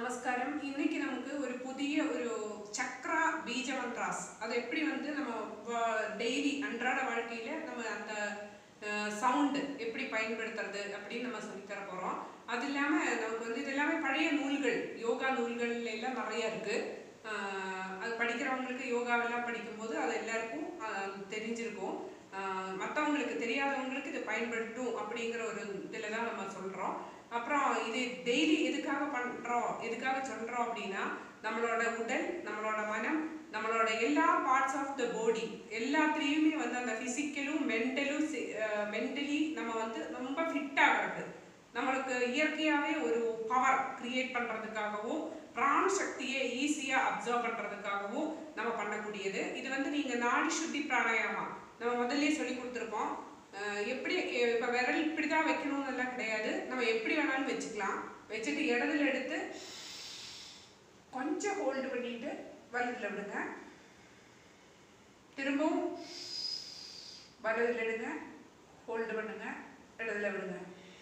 நமஸ்காரம் இன்னைக்கு நமக்கு ஒரு புதிய ஒரு சக்ரா பீஜ மந்த்ராஸ் அது எப்படி வந்து நம்ம டெய்லி அன்றாட வாழ்க்கையில நம்ம அந்த சவுண்டு எப்படி பயன்படுத்துறது அப்படின்னு நம்ம சொல்லித் தர போறோம் அது இல்லாம நமக்கு வந்து இது எல்லாமே பழைய நூல்கள் யோகா நூல்கள் எல்லாம் நிறைய இருக்கு அஹ் அது படிக்கிறவங்களுக்கு யோகாவெல்லாம் படிக்கும்போது அது எல்லாருக்கும் அஹ், தெரிஞ்சிருக்கும் அஹ், மத்தவங்களுக்கு தெரியாதவங்களுக்கு இது பயன்படுத்தும் அப்படிங்கிற ஒரு இதில் தான் நம்ம சொல்றோம் அப்புறம் இது டெய்லி எதுக்காக பண்றோம் எதுக்காக சொல்றோம் அப்படின்னா நம்மளோட உடல் நம்மளோட மனம் நம்மளோட எல்லா பார்ட்ஸ் ஆஃப் த பாடி எல்லாத்துலேயுமே வந்து அந்த ஃபிசிக்கலும் மென்டலும் மென்டலி நம்ம வந்து ரொம்ப ஃபிட் ஆகிறது நம்மளுக்கு இயற்கையாகவே ஒரு பவர் கிரியேட் பண்ணுறதுக்காகவும் பிராண சக்தியை ஈஸியாக அப்சர்வ் பண்ணுறதுக்காகவும் நம்ம பண்ணக்கூடியது இது வந்து நீங்கள் நாடி சுத்தி பிராணாயாமா நம்ம முதல்லயே சொல்லி கொடுத்துருக்கோம் அஹ் எப்படி இப்போ விரல் இப்படி தான் வைக்கணும்னு எல்லாம் கிடையாது நம்ம எப்படி வேணாலும் வச்சுக்கலாம் வச்சுட்டு இடத்துல எடுத்து கொஞ்சம் ஹோல்டு பண்ணிட்டு வலதுல விடுங்க திரும்பவும் வலதுல எடுங்க ஹோல்டு பண்ணுங்க இடத்துல விடுங்க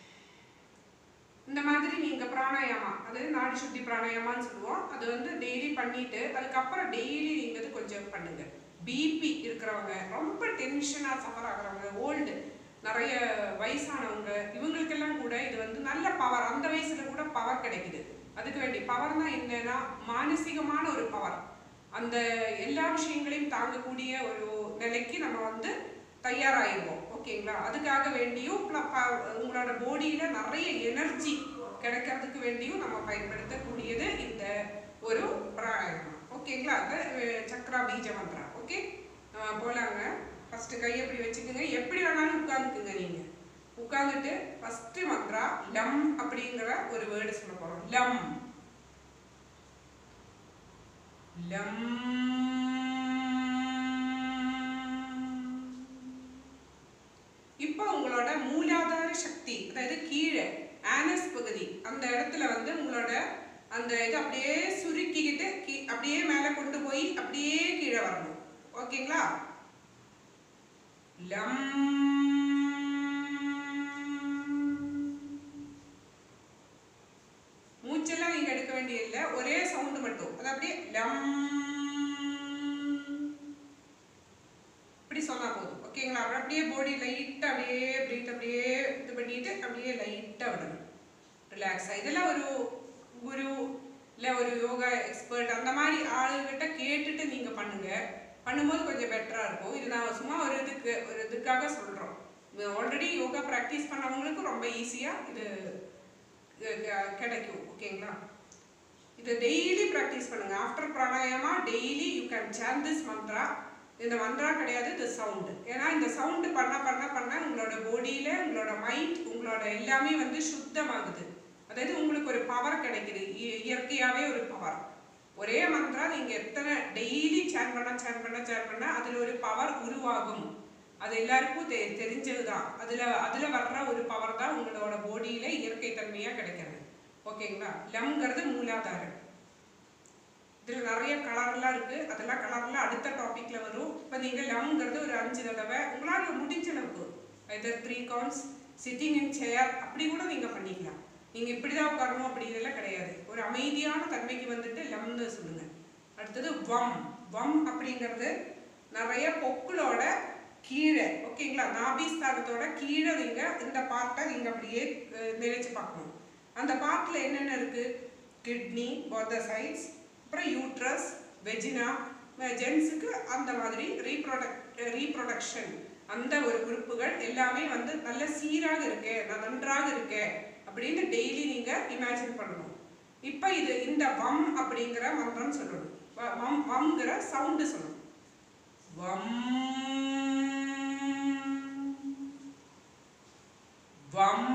இந்த மாதிரி நீங்க பிராணாயாமா அது நாடி சுத்தி பிராணாயாமான்னு சொல்லுவோம் அது வந்து டெய்லி பண்ணிட்டு அதுக்கப்புறம் டெய்லி நீங்க இது கொஞ்சம் பண்ணுங்க பிபி இருக்கிறவங்க ரொம்ப டென்ஷனா சஃபர் ஆகுறவங்க ஓல்டு நிறைய வயசானவங்க இவங்களுக்கெல்லாம் கூட இது வந்து நல்ல பவர் அந்த வயசுல கூட பவர் கிடைக்குது அதுக்கு வேண்டி பவர்னா என்னன்னா மானசீகமான ஒரு பவர் அந்த எல்லா விஷயங்களையும் தாங்கக்கூடிய ஒரு நிலைக்கு நம்ம வந்து தயாராகிடுவோம் ஓகேங்களா அதுக்காக வேண்டியும் pl- ப- உங்களோட பாடியில நிறைய எனர்ஜி கிடைக்கிறதுக்கு வேண்டியும் நம்ம பயன்படுத்தக்கூடியது இந்த ஒரு பிராணாயாமம் ஓகேங்களா அது அஹ், சக்ரா பீஜ மந்திரா ஓகே போலாங்க ஃபர்ஸ்ட் கையை இப்படி வச்சுக்கோங்க எப்படி வேணாலும் உட்காந்துக்குங்க நீங்க உட்காந்துட்டு ஃபர்ஸ்ட் மந்த்ரா லம் அப்படிங்கிற ஒரு வேர்டு சொல்ல போறோம் லம் லம் இப்போ உங்களோட மூலாதார சக்தி அதாவது கீழே ஆனஸ் பகுதி அந்த இடத்துல வந்து உங்களோட அந்த இது அப்படியே சுருக்கிக்கிட்டு கீ- அப்படியே மேலே கொண்டு போய் அப்படியே கீழே வரணும் ஓகேங்களா லம் மூச்செல்லாம் நீங்க எடுக்க வேண்டியதில்லை ஒரே சவுண்டு மட்டும் அது அப்படியே லம் இப்படி சொன்னா போதும் ஓகேங்களா அப்புறம் அப்படியே பாடி லைட்டா அப்படியே பிரீத் அப்படியே இது பண்ணிட்டு அப்படியே லைட்டா விடணும் ரிலாக்ஸா இதெல்லாம் ஒரு குரு இல்ல ஒரு யோகா எக்ஸ்பர்ட் அந்த மாதிரி ஆளுகிட்ட கேட்டுட்டு நீங்க பண்ணுங்க பண்ணும்போது கொஞ்சம் பெட்டரா இருக்கும் இது நான் சும்மா ஒரு இதுக்கு ஒரு இதுக்காக சொல்றோம் ஆல்ரெடி யோகா ப்ராக்டிஸ் பண்ணவங்களுக்கு ரொம்ப ஈஸியா இது அஹ், க- கிடைக்கும் ஓகேங்களா இது டெய்லி ப்ராக்டிஸ் பண்ணுங்க after pranayama daily you can chant this mantra இந்த மந்த்ரா கிடையாது இது சவுண்டு ஏன்னா இந்த சவுண்டு பண்ண பண்ண பண்ண உங்களோட பாடியில உங்களோட மைண்ட் உங்களோட எல்லாமே வந்து சுத்தமாகுது அதாவது உங்களுக்கு ஒரு பவர் கிடைக்குது இ- இயற்கையாவே ஒரு பவர் ஒரே மந்த்ரா நீங்க எத்தனை டெய்லி சேன் பண்ண சேன் பண்ண சேன் பண்ண அதுல ஒரு பவர் உருவாகும் அது எல்லாருக்கும் தெ தெரிஞ்சதுதான் அதுல அதுல வர்ற ஒரு பவர் தான் உங்களோட பாடியில இயற்கை தன்மையா கிடைக்கிறது ஓகேங்களா லம்ங்கிறது மூலாதாரம் இதுல நிறைய கலர்லாம் இருக்கு அதெல்லாம் கலர்லாம் அடுத்த டாபிக்ல வரும் இப்போ நீங்க லம்ங்கிறது ஒரு அஞ்சு தடவை உங்களால முடிஞ்ச அளவுக்கு either three counts sitting in chair அப்படி கூட நீங்க பண்ணிக்கலாம் நீங்க இப்படிதான் உட்காரணும் அப்படிங்கிறதுலாம் கிடையாது ஒரு அமைதியான தன்மைக்கு வந்துட்டு லம்னு சொல்லுங்க அடுத்தது வம் வம் அப்படிங்கிறது நிறைய பொக்குளோட கீழே ஓகேங்களா நாபிஸ்தானத்தோட கீழே நீங்க இந்த பார்ட்டை நீங்க அப்படியே அஹ், நினைச்சு பார்க்கணும் அந்த பார்ட்ல என்னென்ன இருக்கு கிட்னி both the sides அப்புறம் யூட்ரஸ் வெஜினா ஜென்ஸுக்கு அந்த மாதிரி ரீப்ரொடக்ட் ரீப்ரொடக்ஷன் அந்த ஒரு உறுப்புகள் எல்லாமே வந்து நல்ல சீராக இருக்கே நான் நன்றாக இருக்கே அப்படின்னு டெய்லி நீங்க இமேஜின் பண்ணணும் இப்போ இது இந்த வம் அப்படிங்கிற மந்திரம் சொல்லணும் வ- வம் வம்ங்கிற சவுண்டு சொல்லணும் வம் வம்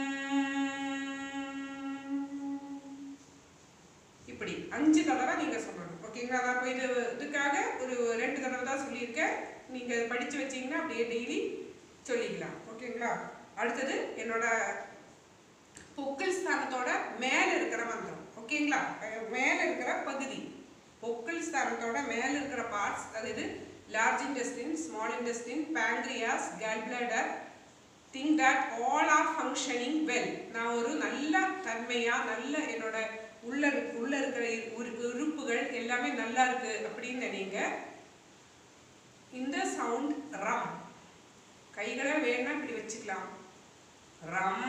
இப்படி அஞ்சு தடவை நீங்க சொல்லணும் ஓகேங்களா நான் இப்போ இது இதுக்காக ஒரு ரெண்டு தடவை தான் சொல்லியிருக்கேன் நீங்க படிச்சு வச்சீங்கன்னா அப்படியே டெய்லி சொல்லிக்கலாம் ஓகேங்களா அடுத்தது என்னோட பொக்கல் ஸ்தானத்தோட மேல இருக்கிற மந்திரம் ஓகேங்களா அஹ் மேல இருக்கிற பகுதி பொக்கல் ஸ்தானத்தோட மேல இருக்கிற பார்ட்ஸ் அதாவது large intestine small intestine pancreas gall bladder think that all are functioning well நான் ஒரு நல்ல தன்மையா நல்ல என்னோட உள்ள இருக்க- உள்ள இருக்கிற உறு- உறுப்புகள் எல்லாமே நல்லா இருக்கு அப்படின்னு நினைங்க இந்த சவுண்ட் ரம் கைகளை வேணா இப்படி வச்சுக்கலாம் ரம்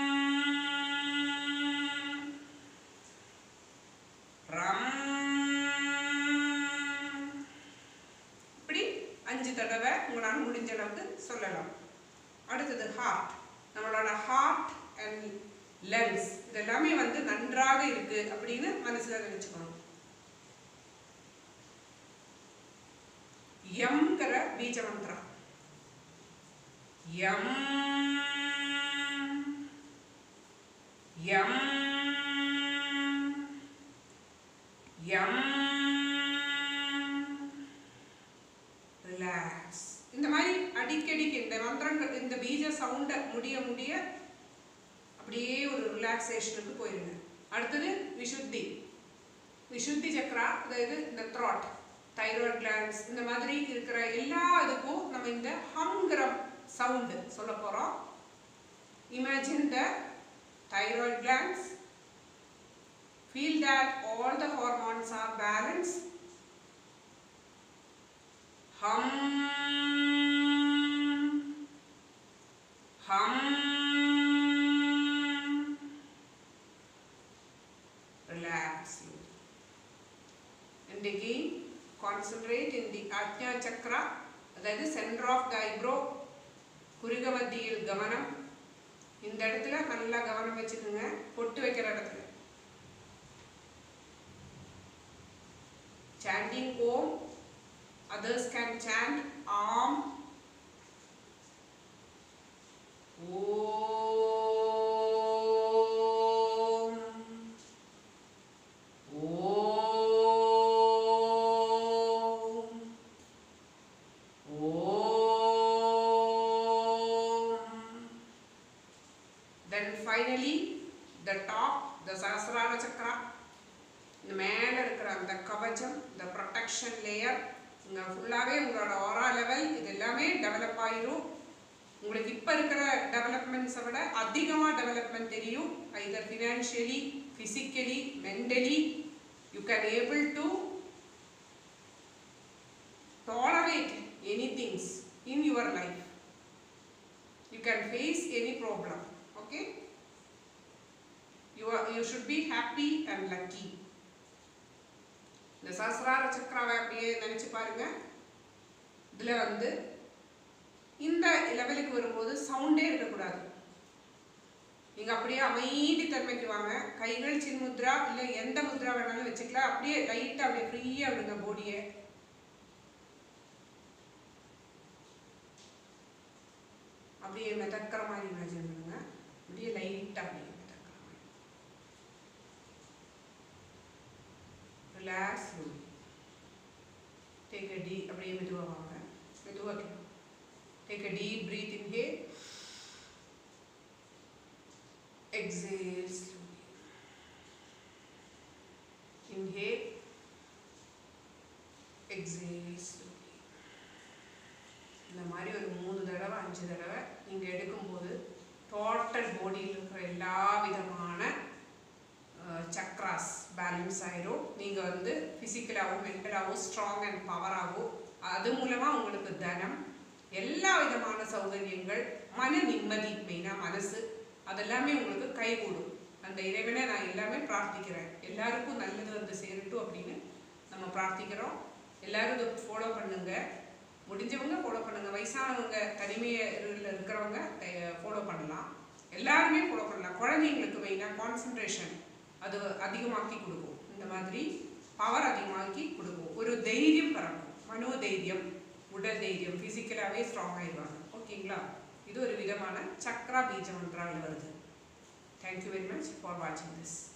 ரம் இப்படி அஞ்சு தடவை உங்களால் முடிஞ்ச அளவுக்கு சொல்லலாம் அடுத்தது ஹார்ட் நம்மளோட ஹார்ட் அண்ட் லங்ஸ் இதெல்லாமே வந்து நன்றாக இருக்கு அப்படின்னு மனசுல நினைச்சுக்கணும் எம்ங்கிற பீஜ மந்திரம் எம் எம் எம் ரிலாக்ஸ் இந்த மாதிரி அடிக்கடிக்கு இந்த மந்திரங்கள் இந்த பீஜ சவுண்டை முடிய முடிய அப்படியே ஒரு ரிலாக்ஸேஷனுக்கு போயிருங்க அடுத்தது விசுத்தி விசுத்தி சக்ரா அதாவது இந்த த்ராட் தைராய்டு கிளான்ஸ் இந்த மாதிரி இருக்கிற எல்லா இதுக்கும் நம்ம இந்த ஹம்ங்கிற சவுண்டு சொல்ல போகிறோம் imagine the thyroid glands feel that all the hormones are balanced hum hum relax and again concentrate in the ajna chakra அதாவது center of the eyebrow குருக மத்தியில் கவனம் இந்த இடத்துல நல்லா கவனம் வச்சுக்கோங்க பொட்டு வைக்கிற இடத்துல chanting Om. Others can chant Om. Om. Om. Om. Then finally, the top, the Sahasrara Chakra, இந்த மேலே இருக்கிற அந்த கவச்சம் இந்த ப்ரொடெக்ஷன் லேயர் இங்கே ஃபுல்லாகவே உங்களோட ஓரா லெவல் இது எல்லாமே டெவலப் ஆயிரும் உங்களுக்கு இப்போ இருக்கிற டெவலப்மெண்ட்ஸை விட அதிகமாக டெவலப்மெண்ட் தெரியும் either financially physically mentally you can able to tolerate any things in your life you can face any problem okay you you should be happy and lucky இந்த சஹஸ்ரார சக்கராவை அப்படியே நினச்சி பாருங்க இதில் வந்து இந்த லெவலுக்கு வரும்போது சவுண்டே இருக்கக்கூடாது நீங்கள் அப்படியே அமைதி தன்மைக்கு வாங்க கைகள் சின் முத்ரா இல்லை எந்த முத்ரா வேணாலும் வச்சுக்கலாம் அப்படியே லைட்டாக அப்படியே ஃப்ரீயாக விடுங்க பாடியை அப்படியே மிதக்கிற மாதிரி இமேஜின் பண்ணுங்க அப்படியே லைட்டாக அப்படியே மிதக்கிற மாதிரி ரிலாக்ஸ் டேக் அ டீ அப்படியே மெதுவாக வாங்க மெதுவாக take a deep breath in ஹே exhale slowly inhale exhale slowly இந்த மாதிரி ஒரு மூணு தடவை அஞ்சு தடவை நீங்கள் எடுக்கும்போது டோட்டல் பாடியில் இருக்கிற எல்லா விதமான சக்ராஸ் பேலன்ஸ் ஆயிரும் நீங்கள் வந்து ஃபிசிக்கலாகவும் மென்டலாகவும் ஸ்ட்ராங் அண்ட் பவராகவும் அது மூலமாக உங்களுக்கு தனம் எல்லா விதமான சௌகரியங்கள் மன நிம்மதி மெயினாக மனசு அதெல்லாமே உங்களுக்கு கைகூடும் அந்த இறைவனை நான் எல்லாமே பிரார்த்திக்கிறேன் எல்லாருக்கும் நல்லது வந்து சேரட்டும் அப்படின்னு நம்ம பிரார்த்திக்கிறோம் எல்லாரும் இதை ஃபாலோ பண்ணுங்க முடிஞ்சவங்க ஃபாலோ பண்ணுங்க வயசானவங்க தனிமையில் இருக்கிறவங்க ஃபாலோ பண்ணலாம் எல்லாருமே ஃபாலோ பண்ணலாம் குழந்தைங்களுக்கு மெயினாக கான்சன்ட்ரேஷன் அது அதிகமாக்கி கொடுக்கும் இந்த மாதிரி பவர் அதிகமாக்கி கொடுக்கும் ஒரு தைரியம் பிறக்கும் மனோ தைரியம் உடல் தைரியம் ஃபிசிக்கலாகவே ஸ்ட்ராங் ஆயிடுவாங்க ஓகேங்களா இது ஒரு விதமான சக்ரா பீஜ மந்திராவில் வருது தேங்க்யூ வெரி மச் ஃபார் வாட்சிங் திஸ்